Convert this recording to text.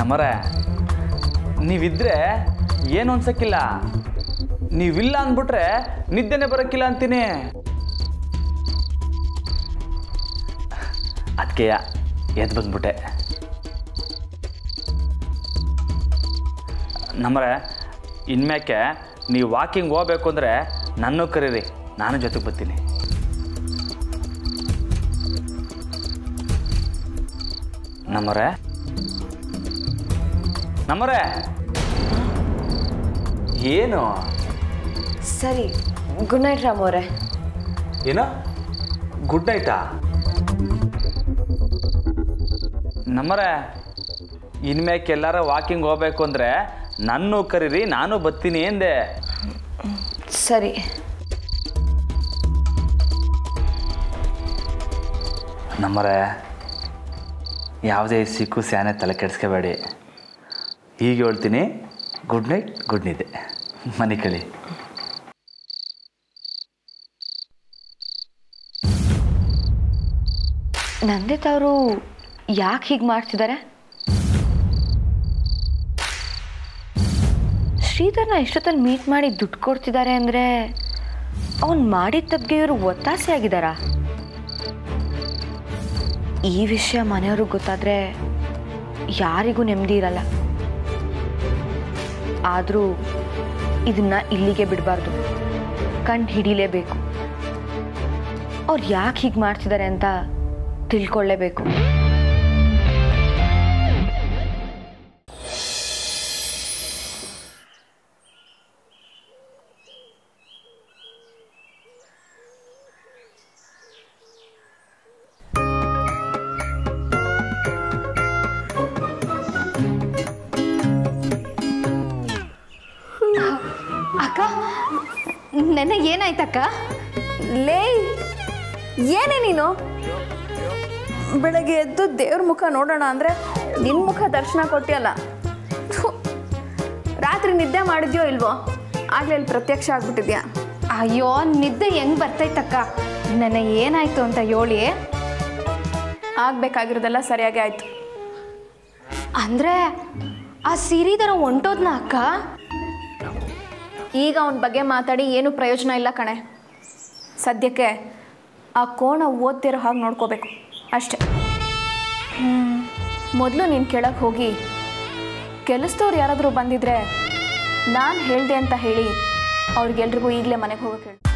ನಮ್ಮರೆ ನೀವಿದ್ರೆ ಏನು ಅನ್ಸಕ್ಕಿಲ್ಲ ನೀವಿಲ್ಲ ಅಂದ್ಬಿಟ್ರೆ ನಿದ್ದೆನೆ ಬರೋಕ್ಕಿಲ್ಲ ಅಂತೀನಿ ಅದಕ್ಕೆ ಎದ್ದು ಬಂದ್ಬಿಟ್ಟೆ ನಮ್ಮರೆ ಇನ್ಮ್ಯಾಕೆ ನೀವು ವಾಕಿಂಗ್ ಹೋಗ್ಬೇಕು ಅಂದರೆ ನನ್ನೂ ಕರೀರಿ ನಾನು ಜೊತೆಗೆ ಬರ್ತೀನಿ ನಮ್ಮರೆ ನಮ್ಮರೆ ಏನು ಸರಿ ಗುಡ್ ನೈಟ್ ರಾಮ್ ಅವರೇ ಏನೋ ಗುಡ್ ನೈಟಾ ನಮ್ಮರೆ ಇನ್ಮ್ಯಾಕೆ ಎಲ್ಲಾರ ವಾಕಿಂಗ್ ಹೋಗ್ಬೇಕು ಅಂದರೆ ನನ್ನೂ ಕರೀರಿ ನಾನು ಬರ್ತೀನಿ ಎಂದೆ ಸರಿ ನಮ್ಮರೆ ಯಾವುದೇ ಸಿಕ್ಕು ಸ್ಯಾನೆ ತಲೆ ಕೆಡಿಸ್ಕೋಬೇಡಿ ಈಗ ಹೇಳ್ತೀನಿ ಗುಡ್ ನೈಟ್ ಗುಡ್ ನಿದ್ದೆ ಮನೆ ಕಳಿ ನಂದಿತ್ ಅವರು ಯಾಕೆ ಹೀಗೆ ಮಾಡ್ತಿದ್ದಾರೆ ಶ್ರೀಧರ್ನ ಎಷ್ಟೊತ್ತಲ್ಲಿ ಮೀಟ್ ಮಾಡಿ ದುಡ್ಡು ಕೊಡ್ತಿದ್ದಾರೆ ಅಂದರೆ ಅವನು ಮಾಡಿದ ತಪ್ಪಿಗೆ ಇವರು ಒತ್ತಾಸೆ ಆಗಿದ್ದಾರಾ ಈ ವಿಷಯ ಮನೆಯವ್ರಿಗೆ ಗೊತ್ತಾದರೆ ಯಾರಿಗೂ ನೆಮ್ಮದಿ ಇರಲ್ಲ ಆದರೂ ಇದನ್ನ ಇಲ್ಲಿಗೆ ಬಿಡಬಾರ್ದು ಕಂಡು ಹಿಡಿಲೇಬೇಕು ಅವ್ರು ಯಾಕೆ ಹೀಗೆ ಮಾಡ್ತಿದ್ದಾರೆ ಅಂತ ತಿಳ್ಕೊಳ್ಳೇಬೇಕು ಅಕ್ಕ ನೆನ್ನೆ ಏನಾಯ್ತಕ್ಕ ಲೇ ಏನೇ ನೀನು ಬೆಳಗ್ಗೆ ಎದ್ದು ದೇವ್ರ ಮುಖ ನೋಡೋಣ ಅಂದರೆ ನಿನ್ನ ಮುಖ ದರ್ಶನ ಕೊಟ್ಟಿಯಲ್ಲ ಥು. ರಾತ್ರಿ ನಿದ್ದೆ ಮಾಡಿದ್ಯೋ ಇಲ್ವೋ ಆಗಲೇ ಇಲ್ಲಿ ಪ್ರತ್ಯಕ್ಷ ಆಗ್ಬಿಟ್ಟಿದ್ಯಾ ಅಯ್ಯೋ ನಿದ್ದೆ ಹೆಂಗ್ ಬರ್ತೈತಕ್ಕ ನೆನ್ನೆ ಏನಾಯ್ತು ಅಂತ ಹೇಳಿ ಆಗಬೇಕಾಗಿರೋದೆಲ್ಲ ಸರಿಯಾಗಿ ಆಯಿತು ಅಂದ್ರೆ ಆ ಸಿರಿಧರ ಹೊಂಟೋದ್ನ ಅಕ್ಕ ಈಗ ಅವನ ಬಗ್ಗೆ ಮಾತಾಡಿ ಏನೂ ಪ್ರಯೋಜನ ಇಲ್ಲ ಕಣೆ ಸದ್ಯಕ್ಕೆ ಆ ಕೋಣ ಓದ್ತಿರೋ ಹಾಗೆ ನೋಡ್ಕೋಬೇಕು ಅಷ್ಟೆ ಮೊದಲು ನೀನು ಕೆಳಗೆ ಹೋಗಿ ಕೆಲಸದವ್ರು ಯಾರಾದರೂ ಬಂದಿದ್ರೆ ನಾನು ಹೇಳಿದೆ ಅಂತ ಹೇಳಿ ಅವ್ರಿಗೆಲ್ರಿಗೂ ಈಗಲೇ ಮನೆಗೆ ಹೋಗೋಕೆ ಹೇಳು